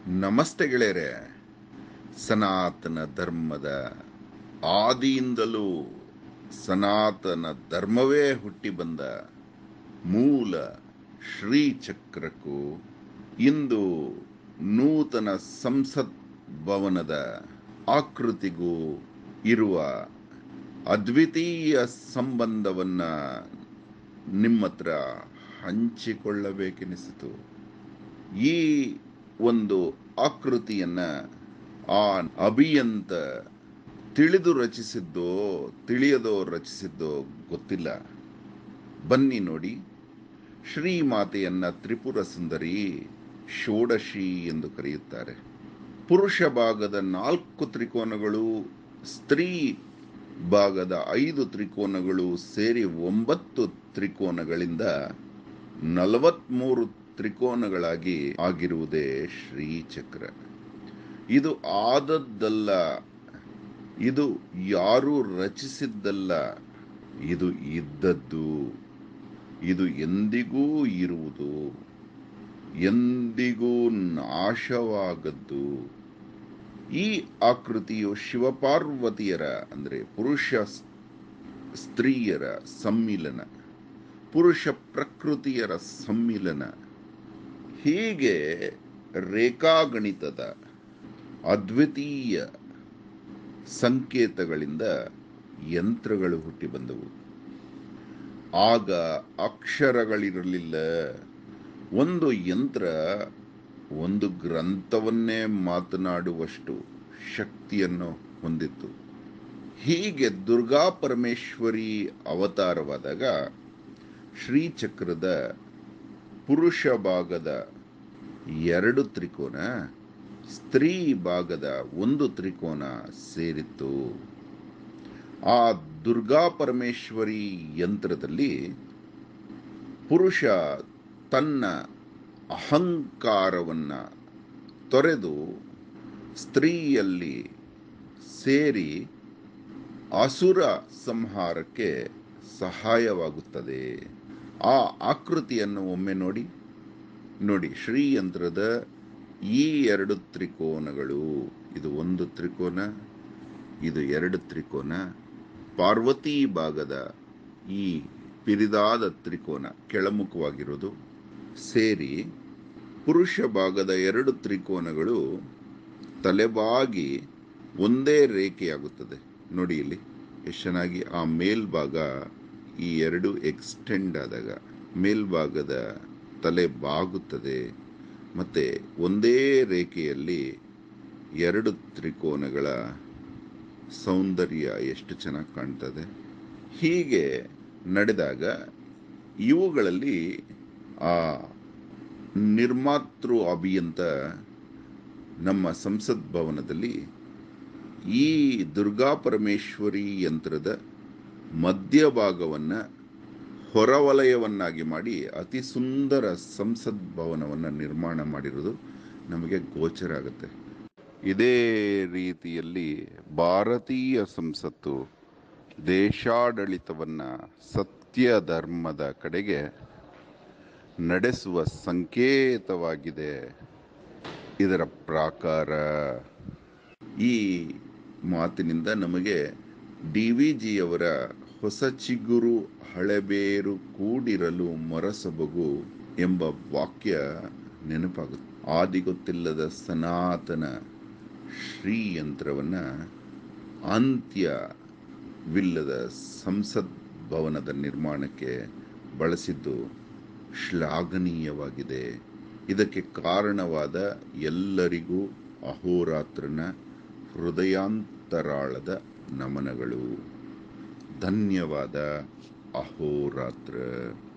ನಮಸ್ತೆ ಗೆಳೆಯರೆ ಸನಾತನ ಧರ್ಮದ ಆದಿಯಿಂದಲೂ ಸನಾತನ ಧರ್ಮವೇ ಹುಟ್ಟಿ ಬಂದ ಮೂಲ ಶ್ರೀಚಕ್ರಕ್ಕೂ ಇಂದು ನೂತನ ಸಂಸತ್ ಭವನದ ಆಕೃತಿಗೂ ಇರುವ ಅದ್ವಿತೀಯ ಸಂಬಂಧವನ್ನ ನಿಮ್ಮ ಹತ್ರ ಹಂಚಿಕೊಳ್ಳಬೇಕೆನಿಸಿತು ಈ ಒಂದು ಆಕೃತಿಯನ್ನ ಆ ಅಭಿಯಂತ ತಿಳಿದು ರಚಿಸಿದ್ದೋ ತಿಳಿಯದೋ ರಚಿಸಿದ್ದೋ ಗೊತ್ತಿಲ್ಲ ಬನ್ನಿ ನೋಡಿ ಶ್ರೀಮಾತೆಯನ್ನ ತ್ರಿಪುರ ಸುಂದರಿ ಷೋಡಶಿ ಎಂದು ಕರೆಯುತ್ತಾರೆ ಪುರುಷ ಭಾಗದ ನಾಲ್ಕು ತ್ರಿಕೋನಗಳು ಸ್ತ್ರೀ ಭಾಗದ ಐದು ತ್ರಿಕೋನಗಳು ಸೇರಿ ಒಂಬತ್ತು ತ್ರಿಕೋನಗಳಿಂದ ನಲವತ್ಮೂರು ತ್ರಿಕೋನಗಳಾಗಿ ಆಗಿರುವುದೇ ಶ್ರೀಚಕ್ರ ಇದು ಆದದ್ದಲ್ಲ ಇದು ಯಾರೂ ರಚಿಸಿದ್ದಲ್ಲ ಇದು ಇದ್ದದ್ದು ಇದು ಎಂದಿಗೂ ಇರುವುದು ಎಂದಿಗೂ ನಾಶವಾಗದ್ದು ಈ ಆಕೃತಿಯು ಶಿವಪಾರ್ವತಿಯರ ಅಂದರೆ ಪುರುಷ ಸ್ತ್ರೀಯರ ಸಮ್ಮಿಲನ ಪುರುಷ ಪ್ರಕೃತಿಯರ ಸಮ್ಮಿಲನ ಹೀಗೆ ರೇಖಾಗಣಿತದ ಅದ್ವಿತೀಯ ಸಂಕೇತಗಳಿಂದ ಯಂತ್ರಗಳು ಹುಟ್ಟಿ ಬಂದವು ಆಗ ಅಕ್ಷರಗಳಿರಲಿಲ್ಲ ಒಂದು ಯಂತ್ರ ಒಂದು ಗ್ರಂಥವನ್ನೇ ಮಾತನಾಡುವಷ್ಟು ಶಕ್ತಿಯನ್ನು ಹೊಂದಿತ್ತು ಹೀಗೆ ದುರ್ಗಾ ಪರಮೇಶ್ವರಿ ಅವತಾರವಾದಾಗ ಶ್ರೀಚಕ್ರದ ಪುರುಷ ಭಾಗದ ಎರಡು ತ್ರಿಕೋನ ಸ್ತ್ರೀ ಭಾಗದ ಒಂದು ತ್ರಿಕೋನ ಸೇರಿತ್ತು ಆ ದುರ್ಗಾ ಪರಮೇಶ್ವರಿ ಯಂತ್ರದಲ್ಲಿ ಪುರುಷ ತನ್ನ ಅಹಂಕಾರವನ್ನ ತೊರೆದು ಸ್ತ್ರೀಯಲ್ಲಿ ಸೇರಿ ಅಸುರ ಸಂಹಾರಕ್ಕೆ ಸಹಾಯವಾಗುತ್ತದೆ ಆ ಆಕೃತಿಯನ್ನು ಒಮ್ಮೆ ನೋಡಿ ನೋಡಿ ಶ್ರೀಯಂತ್ರದ ಈ ಎರಡು ತ್ರಿಕೋನಗಳು ಇದು ಒಂದು ತ್ರಿಕೋನ ಇದು ಎರಡು ತ್ರಿಕೋನ ಪಾರ್ವತಿ ಭಾಗದ ಈ ಪಿರಿದಾದ ತ್ರಿಕೋನ ಕೆಳಮುಖವಾಗಿರೋದು ಸೇರಿ ಪುರುಷ ಭಾಗದ ಎರಡು ತ್ರಿಕೋನಗಳು ತಲೆಬಾಗಿ ಒಂದೇ ರೇಖೆಯಾಗುತ್ತದೆ ನೋಡಿ ಇಲ್ಲಿ ಎಷ್ಟು ಚೆನ್ನಾಗಿ ಆ ಮೇಲ್ಭಾಗ ಈ ಎರಡು ಎಕ್ಸ್ಟೆಂಡ್ ಆದಾಗ ಮೇಲ್ಭಾಗದ ತಲೆ ಬಾಗುತ್ತದೆ ಮತ್ತೆ ಒಂದೇ ರೇಖೆಯಲ್ಲಿ ಎರಡು ತ್ರಿಕೋನಗಳ ಸೌಂದರ್ಯ ಎಷ್ಟು ಚೆನ್ನಾಗಿ ಕಾಣ್ತದೆ ಹೀಗೆ ನಡೆದಾಗ ಇವುಗಳಲ್ಲಿ ಆ ನಿರ್ಮಾತೃ ಅಭಿಯಂತ ನಮ್ಮ ಸಂಸತ್ ಭವನದಲ್ಲಿ ಈ ದುರ್ಗಾ ಪರಮೇಶ್ವರಿ ಯಂತ್ರದ ಮಧ್ಯಭಾಗವನ್ನು ಹೊರವಲಯವನ್ನಾಗಿ ಮಾಡಿ ಅತಿ ಸುಂದರ ಸಂಸತ್ ಭವನವನ್ನು ನಿರ್ಮಾಣ ಮಾಡಿರೋದು ನಮಗೆ ಗೋಚರ ಆಗುತ್ತೆ ಇದೇ ರೀತಿಯಲ್ಲಿ ಭಾರತೀಯ ಸಂಸತ್ತು ದೇಶಾಡಳಿತವನ್ನು ಸತ್ಯ ಧರ್ಮದ ಕಡೆಗೆ ನಡೆಸುವ ಸಂಕೇತವಾಗಿದೆ ಇದರ ಪ್ರಾಕಾರ ಈ ಮಾತಿನಿಂದ ನಮಗೆ ಡಿ ವಿ ಜಿಯವರ ಹೊಸ ಚಿಗುರು ಹಳೆಬೇರು ಕೂಡಿರಲು ಮೊರಸಬಗು ಎಂಬ ವಾಕ್ಯ ನೆನಪಾಗುತ್ತೆ ಆದಿಗೊತ್ತಿಲ್ಲದ ಸನಾತನ ಶ್ರೀಯಂತ್ರವನ್ನು ಅಂತ್ಯವಿಲ್ಲದ ಸಂಸತ್ ಭವನದ ನಿರ್ಮಾಣಕ್ಕೆ ಬಳಸಿದ್ದು ಶ್ಲಾಘನೀಯವಾಗಿದೆ ಇದಕ್ಕೆ ಕಾರಣವಾದ ಎಲ್ಲರಿಗೂ ಅಹೋರಾತ್ರನ ಹೃದಯಾಂತರಾಳದ ನಮನಗಳು ಧನ್ಯವಾದ ಅಹೋರಾತ್ರ